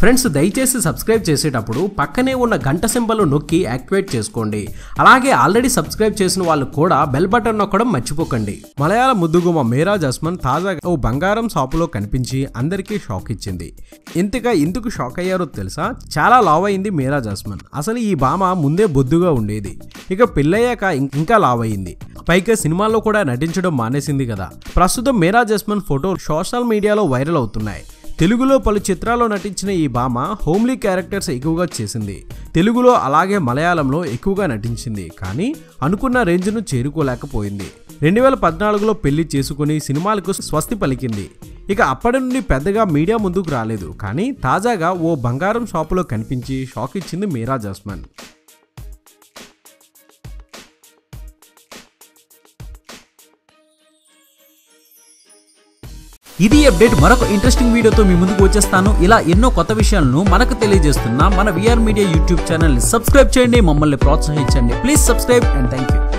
friends దయచేసి subscribe చేసేటప్పుడు పక్కనే ఉన్న గంట సింబల్ నొక్కి యాక్టివేట్ చేసుకోండి అలాగే ఆల్రెడీ సబ్స్క్రైబ్ చేసిన వాళ్ళు కూడా బెల్ బటన్ నొక్కడం మర్చిపోకండి మలయాళ ముద్దుగుమ మేరా జస్మన్ తాజాగా ఓ బంగారం షాపులో కనిపించి అందరికీ షాక్ ఇచ్చింది ఇంతగా ఎందుకు షాక్ అయ్యారో తెలుసా చాలా లావ్ అయింది మేరా జస్మన్ అసలు ఈ భామ ముందే బొద్దుగా ఉండేది ఇక పెళ్ళయ్యాక ఇం- ఇంకా లావ్ అయింది పైగా సినిమాల్లో కూడా నటించడం మానేసింది కదా ప్రస్తుతం మేరా జస్మన్ ఫోటో సోషల్ మీడియాలో వైరల్ అవుతున్నాయి తెలుగులో పలు చిత్రాల్లో నటించిన ఈ భామ హోమ్లీ క్యారెక్టర్స్ ఎక్కువగా చేసింది తెలుగులో అలాగే మలయాళంలో ఎక్కువగా నటించింది కానీ అనుకున్న రేంజ్ను చేరుకోలేకపోయింది రెండు వేల పద్నాలుగులో పెళ్లి చేసుకుని సినిమాలకు స్వస్తి పలికింది ఇక అప్పటి నుండి పెద్దగా మీడియా ముందుకు రాలేదు కానీ తాజాగా ఓ బంగారం షాపులో కనిపించి షాక్ ఇచ్చింది మీరా జస్మన్ ఇది అప్డేట్ మరొక ఇంట్రెస్టింగ్ వీడియోతో మీ ముందుకు వచ్చేస్తాను ఇలా ఎన్నో కొత్త విషయాలను మనకు తెలియజేస్తున్న మన VR media YouTube channel subscribe చేయండి మమ్మల్ని ప్రోత్సహించండి please subscribe and thank you